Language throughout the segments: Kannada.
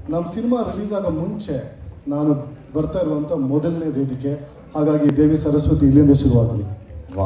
ನಮ್ಮ ಸಿನಿಮಾ ರಿಲೀಸ್ ಆಗೋ ಮುಂಚೆ ನಾನು ಬರ್ತಾ ಇರುವಂಥ ಮೊದಲನೇ ವೇದಿಕೆ ಹಾಗಾಗಿ ದೇವಿ ಸರಸ್ವತಿ ಇಲ್ಲಿಂದ ಶುರುವಾಗಲಿ ವಾ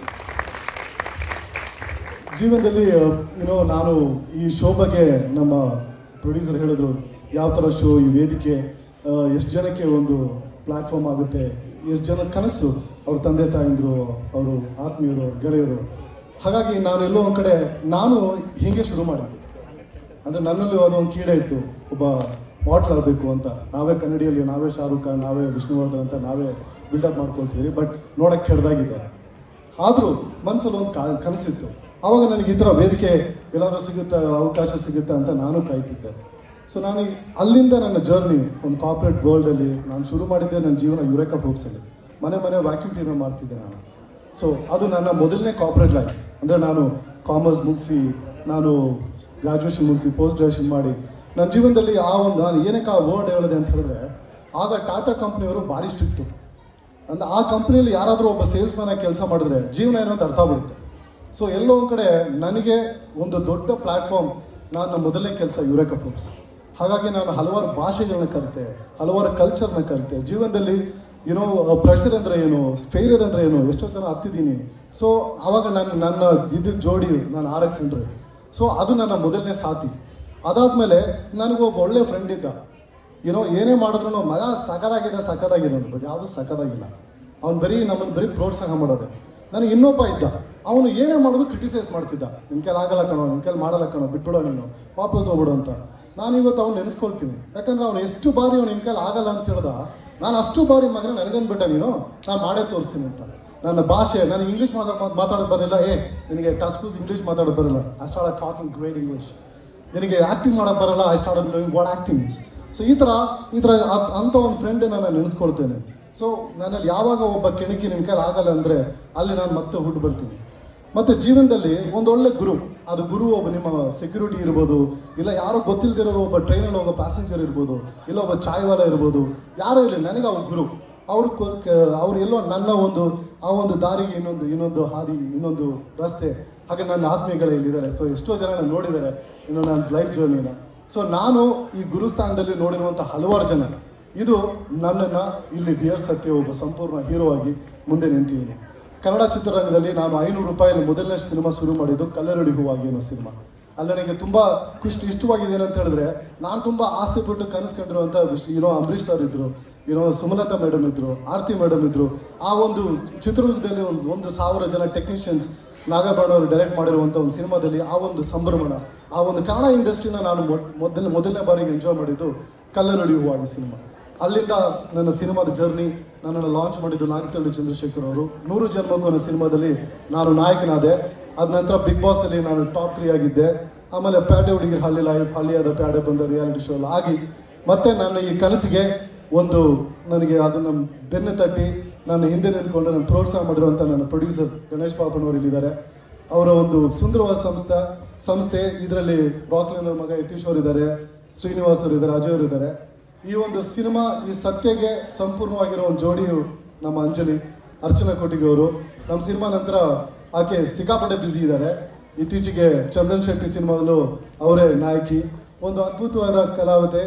ಜೀವನದಲ್ಲಿ ಏನೋ ನಾನು ಈ ಶೋ ಬಗ್ಗೆ ನಮ್ಮ ಪ್ರೊಡ್ಯೂಸರ್ ಹೇಳಿದ್ರು ಯಾವ ಥರ ಶೋ ಈ ವೇದಿಕೆ ಎಷ್ಟು ಜನಕ್ಕೆ ಒಂದು ಪ್ಲ್ಯಾಟ್ಫಾರ್ಮ್ ಆಗುತ್ತೆ ಎಷ್ಟು ಜನ ಕನಸು ಅವ್ರ ತಂದೆ ತಾಯಂದ್ರು ಅವರು ಆತ್ಮೀಯರು ಗೆಳೆಯರು ಹಾಗಾಗಿ ನಾನು ಎಲ್ಲೋ ಒಂದು ಕಡೆ ನಾನು ಹೀಗೆ ಶುರು ಮಾಡಿದ್ದೆ ಅಂದರೆ ನನ್ನಲ್ಲೂ ಅದೊಂದು ಕೀಡೆ ಇತ್ತು ಒಬ್ಬ ಮಾಡೆಲ್ ಆಗಬೇಕು ಅಂತ ನಾವೇ ಕನ್ನಡಿಯಲ್ಲಿ ನಾವೇ ಶಾರುಖ್ ಖಾನ್ ನಾವೇ ವಿಷ್ಣುವರ್ಧನ್ ಅಂತ ನಾವೇ ಬಿಲ್ಡಪ್ ಮಾಡ್ಕೊಳ್ತೀವಿ ಬಟ್ ನೋಡಕ್ಕೆ ಕೆಡ್ದಾಗಿದೆ ಆದರೂ ಮನಸ್ಸಲ್ಲಿ ಒಂದು ಕಾ ಕನಸಿತ್ತು ಆವಾಗ ನನಗೆ ಈ ಥರ ವೇದಿಕೆ ಎಲ್ಲಾದ್ರೂ ಸಿಗುತ್ತಾ ಅವಕಾಶ ಸಿಗುತ್ತಾ ಅಂತ ನಾನು ಕಾಯ್ತಿದ್ದೆ ಸೊ ನಾನು ಈ- ಅಲ್ಲಿಂದ ನನ್ನ ಜರ್ನಿ ಒಂದು ಕಾರ್ಪೊರೇಟ್ ವರ್ಲ್ಡಲ್ಲಿ ನಾನು ಶುರು ಮಾಡಿದ್ದೆ ನನ್ನ ಜೀವನ ಯುರೇಕ ಹೋಪ್ಸಲ್ಲಿ ಮನೆ ಮನೆ ವ್ಯಾಕ್ಯೂಮ್ ಕ್ಲೀನರ್ ಮಾಡ್ತಿದ್ದೆ ನಾನು ಸೊ ಅದು ನನ್ನ ಮೊದಲನೇ ಕಾರ್ಪೊರೇಟ್ ಲೈಫ್ ಅಂದರೆ ನಾನು ಕಾಮರ್ಸ್ ಮುಗಿಸಿ ನಾನು ಗ್ರಾಜುಯೇಷನ್ ಮುಗಿಸಿ ಪೋಸ್ಟ್ ಗ್ರಾಜುಯೇಷನ್ ಮಾಡಿ ನನ್ನ ಜೀವನದಲ್ಲಿ ಆ ಒಂದು ನಾನು ಏನಕ್ಕೆ ಆ ವರ್ಡ್ ಹೇಳಿದೆ ಅಂತ ಹೇಳಿದ್ರೆ ಆಗ ಟಾಟಾ ಕಂಪ್ನಿಯವರು ಭಾರಿ ಸ್ಟ್ರಿಕ್ಟು ಅಂದ್ರೆ ಆ ಕಂಪ್ನಿಯಲ್ಲಿ ಯಾರಾದರೂ ಒಬ್ಬ ಸೇಲ್ಸ್ ಮ್ಯಾನ್ ಆಗಿ ಕೆಲಸ ಮಾಡಿದ್ರೆ ಜೀವನ ಏನೋ ಅಂತ ಅರ್ಥ ಬರುತ್ತೆ ಸೊ ಎಲ್ಲೋ ಒಂದು ಕಡೆ ನನಗೆ ಒಂದು ದೊಡ್ಡ ಪ್ಲ್ಯಾಟ್ಫಾರ್ಮ್ ನನ್ನ ಮೊದಲನೇ ಕೆಲಸ ಯುರೇಕ ಫುಡ್ಸ್ ಹಾಗಾಗಿ ನಾನು ಹಲವಾರು ಭಾಷೆಗಳನ್ನ ಕಲಿತೆ ಹಲವಾರು ಕಲ್ಚರ್ನ ಕಲಿತೆ ಜೀವನದಲ್ಲಿ ಏನೋ ಪ್ರೆಷರ್ ಅಂದರೆ ಏನು ಫೇಲಿಯರ್ ಅಂದರೆ ಏನು ಎಷ್ಟೋ ಜನ ಹತ್ತಿದ್ದೀನಿ ಸೊ ಆವಾಗ ನಾನು ನನ್ನ ಇದ್ದ ಜೋಡಿ ನಾನು ಆರ್ ಎಕ್ಸ್ ಸೆಂಟ್ರ್ ಸೊ ಅದು ನನ್ನ ಮೊದಲನೇ ಸಾಥಿ ಅದಾದಮೇಲೆ ನನಗೊಬ್ಬ ಒಳ್ಳೆ ಫ್ರೆಂಡ್ ಇದ್ದ ಏನೋ ಏನೇ ಮಾಡಿದ್ರು ಮಗ ಸಖದಾಗಿದೆ ಸಖದಾಗಿದೆ ಬಟ್ ಯಾವುದು ಸಖದಾಗಿಲ್ಲ ಅವ್ನು ಬರೀ ನಮ್ಮನ್ನು ಬರೀ ಪ್ರೋತ್ಸಾಹ ಮಾಡೋದೆ ನನಗೆ ಇನ್ನೊಬ್ಬ ಇದ್ದ ಅವನು ಏನೇ ಮಾಡಿದ್ರು ಕ್ರಿಟಿಸೈಸ್ ಮಾಡ್ತಿದ್ದ ನಿನ್ ಕೈಲಿ ಆಗಲ್ಲ ಕಣೋ ನಿನ್ ಕೈಲಿ ಮಾಡಲ್ಲ ಕಣೋ ಬಿಟ್ಬಿಡೋ ನೀನು ವಾಪಸ್ ಹೋಗ್ಬಿಡು ಅಂತ ನಾನು ಇವತ್ತು ಅವ್ನು ನೆನೆಸ್ಕೊಳ್ತೀನಿ ಯಾಕಂದ್ರೆ ಅವ್ನು ಎಷ್ಟು ಬಾರಿ ಅವ್ನು ನಿನ್ ಕೈಲಿ ಆಗಲ್ಲ ಅಂತ ಹೇಳ್ದ ನಾನು ಅಷ್ಟು ಬಾರಿ ಮಗನ ನನಗಂದ್ಬಿಟ್ಟ ನೀನು ನಾನು ಮಾಡೇ ತೋರಿಸ್ತೀನಿ ಅಂತ ನನ್ನ ಭಾಷೆ ನನಗೆ ಇಂಗ್ಲೀಷ್ ಮಾತಾಡೋದು ಬರಲಿಲ್ಲ ಏ ನಿನಗೆ ಟಸ್ಕೂಸ್ ಇಂಗ್ಲೀಷ್ ಮಾತಾಡೋದು ಬರಲ್ಲ I start talking great English ನಿನಗೆ ಆ್ಯಕ್ಟಿಂಗ್ ಮಾಡೋಕೆ ಬರಲ್ಲ I start doing what acting so ಈ ಥರ ಈ ಥರ ಅದ್- ಅಂಥ ಒಂದು ಫ್ರೆಂಡ್ ನಾನು ನೆನೆಸ್ಕೊಳ್ತೇನೆ ಸೊ ನನ್ನಲ್ಲಿ ಯಾವಾಗ ಒಬ್ಬ ಕೆಣಕಿ ನಿನ್ನ ಕೈಲಿ ಆಗಲ್ಲ ಅಂದರೆ ಅಲ್ಲಿ ನಾನು ಮತ್ತೆ ಹುಟ್ಟು ಬರ್ತೀನಿ ಮತ್ತು ಜೀವನದಲ್ಲಿ ಒಂದೊಳ್ಳೆ ಗುರು ಅದು ಗುರು ಒಬ್ಬ ನಿಮ್ಮ ಸೆಕ್ಯೂರಿಟಿ ಇರ್ಬೋದು ಇಲ್ಲ ಯಾರೋ ಗೊತ್ತಿಲ್ಲದಿರೋರು ಒಬ್ಬ ಟ್ರೈನಲ್ಲಿ ಹೋಗೋ ಪ್ಯಾಸೆಂಜರ್ ಇರ್ಬೋದು ಇಲ್ಲ ಒಬ್ಬ ಚಾಯ್ವಾಲ ಇರ್ಬೋದು ಯಾರೋ ಇರಲಿ ನನಗೆ ಅವ್ರ ಗುರು ಅವ್ರು ಅವ್ರು ಎಲ್ಲೋ ನನ್ನ ಒಂದು ಆ ಒಂದು ದಾರಿಗೆ ಇನ್ನೊಂದು ಇನ್ನೊಂದು ಹಾದಿ ಇನ್ನೊಂದು ರಸ್ತೆ ಹಾಗೆ ನನ್ನ ಆತ್ಮೀಯಗಳು ಇಲ್ಲಿದ್ದಾರೆ ಸೊ ಎಷ್ಟೋ ಜನ ನನ್ನ ನೋಡಿದ್ದಾರೆ ಇನ್ನು ನನ್ನ ಲೈಫ್ ಜರ್ನಿನ ಸೊ ನಾನು ಈ ಗುರುಸ್ಥಾನದಲ್ಲಿ ನೋಡಿರುವಂಥ ಹಲವಾರು ಜನ ಇದು ನನ್ನನ್ನು ಇಲ್ಲಿ ಡಿಯರ್ ಸತ್ಯ ಒಬ್ಬ ಸಂಪೂರ್ಣ ಹೀರೋ ಆಗಿ ಮುಂದೆ ನಿಂತಿದ್ದೀನಿ ಕನ್ನಡ ಚಿತ್ರರಂಗದಲ್ಲಿ ನಾನು ಐನೂರು ರೂಪಾಯಲ್ಲಿ ಮೊದಲನೇ ಸಿನಿಮಾ ಶುರು ಮಾಡಿದ್ದು ಕಲ್ಲರಡಿ ಹೂವಾಗಿ ಅನ್ನೋ ಸಿನಿಮಾ ಅಲ್ಲಿ ನನಗೆ ತುಂಬ ಖುಷಿ ಇಷ್ಟವಾಗಿದೆ ಏನು ಅಂತ ಹೇಳಿದ್ರೆ ನಾನು ತುಂಬ ಆಸೆ ಪಟ್ಟು ಕನಸು ಕಂಡಿರುವಂಥ ಏನೋ ಅಂಬರೀಷ್ ಸರ್ ಇದ್ರು ಏನೋ ಸುಮಲತಾ ಮೇಡಮ್ ಇದ್ರು ಆರತಿ ಮೇಡಮ್ ಇದ್ರು ಆ ಒಂದು ಚಿತ್ರದುರ್ಗದಲ್ಲಿ ಒಂದು ಒಂದು ಸಾವಿರ ಜನ ಟೆಕ್ನಿಷಿಯನ್ಸ್ ನಾಗಭರಣ ಅವರು ಡೈರೆಕ್ಟ್ ಮಾಡಿರುವಂಥ ಒಂದು ಸಿನಿಮಾದಲ್ಲಿ ಆ ಒಂದು ಸಂಭ್ರಮಣ ಆ ಒಂದು ಕನ್ನಡ ಇಂಡಸ್ಟ್ರಿನ ನಾನು ಮೊದ್- ಮೊದಲ ಮೊದಲನೇ ಬಾರಿಗೆ ಎಂಜಾಯ್ ಮಾಡಿದ್ದು ಕಲ್ಲರಡಿ ಹೂವಾಗಿ ಸಿನಿಮಾ ಅಲ್ಲಿಂದ ನನ್ನ ಸಿನಿಮಾದ ಜರ್ನಿ ನನ್ನನ್ನು ಲಾಂಚ್ ಮಾಡಿದ್ದು ನಾಗತಳ್ಳಿ ಚಂದ್ರಶೇಖರ್ ಅವರು ನೂರು ಜನ್ಮಕ್ಕೂ ಅನ್ನೋ ಸಿನಿಮಾದಲ್ಲಿ ನಾನು ನಾಯಕನಾದೆ ಅದ ನಂತರ ಬಿಗ್ ಬಾಸ್ ಅಲ್ಲಿ ನಾನು ಟಾಪ್ ತ್ರೀ ಆಗಿದ್ದೆ ಆಮೇಲೆ ಪ್ಯಾಡೆ ಹುಡುಗಿರ ಹಳ್ಳಿ ಲೈಫ್ ಹಳ್ಳಿಯಾದ ಪ್ಯಾಡೆ ಬಂದ ರಿಯಾಲಿಟಿ ಶೋ ಎಲ್ಲ ಆಗಿ ಮತ್ತೆ ನನ್ನ ಈ ಕನಸಿಗೆ ಒಂದು ನನಗೆ ಅದನ್ನು ಬೆನ್ನು ತಟ್ಟಿ ನನ್ನ ಹಿಂದೆ ನಿಂತ್ಕೊಂಡು ನನ್ನ ಪ್ರೋತ್ಸಾಹ ಮಾಡಿರುವಂಥ ನನ್ನ ಪ್ರೊಡ್ಯೂಸರ್ ಗಣೇಶ್ ಬಾಬಣ್ಣವರು ಇಲ್ಲಿದ್ದಾರೆ ಅವರ ಒಂದು ಸುಂದರವಾದ ಸಂಸ್ಥೆ ಸಂಸ್ಥೆ ಇದರಲ್ಲಿ ರಾಕ್ಲಿನ್ ಅವ್ರ ಮಗ ಯತೀಶ್ ಅವರು ಇದ್ದಾರೆ ಶ್ರೀನಿವಾಸ್ ಅವರು ಇದ್ದಾರೆ ಅಜಯ್ ಅವರು ಇದ್ದಾರೆ ಈ ಒಂದು ಸಿನಿಮಾ ಈ ಸತ್ಯಗೆ ಸಂಪೂರ್ಣವಾಗಿರೋ ಒಂದು ಜೋಡಿಯು ನಮ್ಮ ಅಂಜಲಿ ಅರ್ಚನಾ ಕೊಟ್ಟಿಗೆ ಅವರು ನಮ್ಮ ಸಿನಿಮಾ ನಂತರ ಆಕೆ ಸಿಕ್ಕಾಪಟ್ಟೆ ಬ್ಯುಸಿ ಇದ್ದಾರೆ ಇತ್ತೀಚೆಗೆ ಚಂದನ್ ಶೆಟ್ಟಿ ಸಿನಿಮಾದಲ್ಲೂ ಅವರೇ ನಾಯಕಿ ಒಂದು ಅದ್ಭುತವಾದ ಕಲಾವತೆ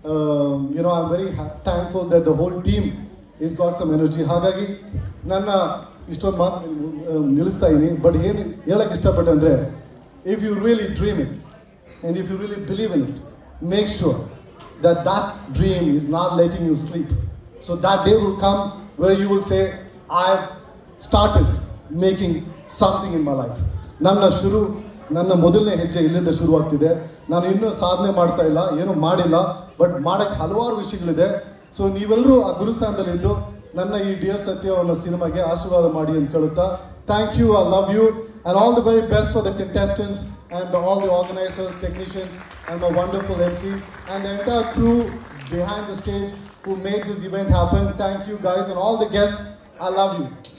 you know I am very thankful that the whole team is got some energy ಹಾಗಾಗಿ ನನ್ನ ಇಷ್ಟೊಂದು ಮಾತು ನಿಲ್ಲಿಸ್ತಾ ಇದ್ದೀನಿ ಬಟ್ ಏನು ಹೇಳಕ್ಕೆ ಇಷ್ಟಪಟ್ಟೆ ಅಂದರೆ if you really dream it and if you really believe in it, make sure that that dream is not letting you sleep. So that day will come where you will say, I've started making something in my life. ನನ್ನ ಶುರು ನನ್ನ ಮೊದಲನೇ ಹೆಜ್ಜೆ ಇಲ್ಲಿಂದ ಶುರುವಾಗ್ತಿದೆ ನಾನು ಇನ್ನೂ ಸಾಧನೆ ಮಾಡ್ತಾ ಇಲ್ಲ ಏನೂ ಮಾಡಿಲ್ಲ ಬಟ್ ಮಾಡಕ್ಕೆ ಹಲವಾರು ವಿಷಯಗಳಿದೆ ಸೊ ನೀವೆಲ್ಲರೂ ಆ ಗುರುಸ್ಥಾನದಲ್ಲಿದ್ದು ನನ್ನ ಈ ಡಿಯರ್ ಸತ್ಯ ಅನ್ನೋ ಸಿನಿಮಾಗೆ ಆಶೀರ್ವಾದ ಮಾಡಿ ಅಂತ ಕೇಳುತ್ತಾ thank you I love you and all the very best for the contestants and all the organizers, technicians, and my wonderful MC and the entire crew behind the stage who made this event happen. Thank you guys and all the guests. I love you.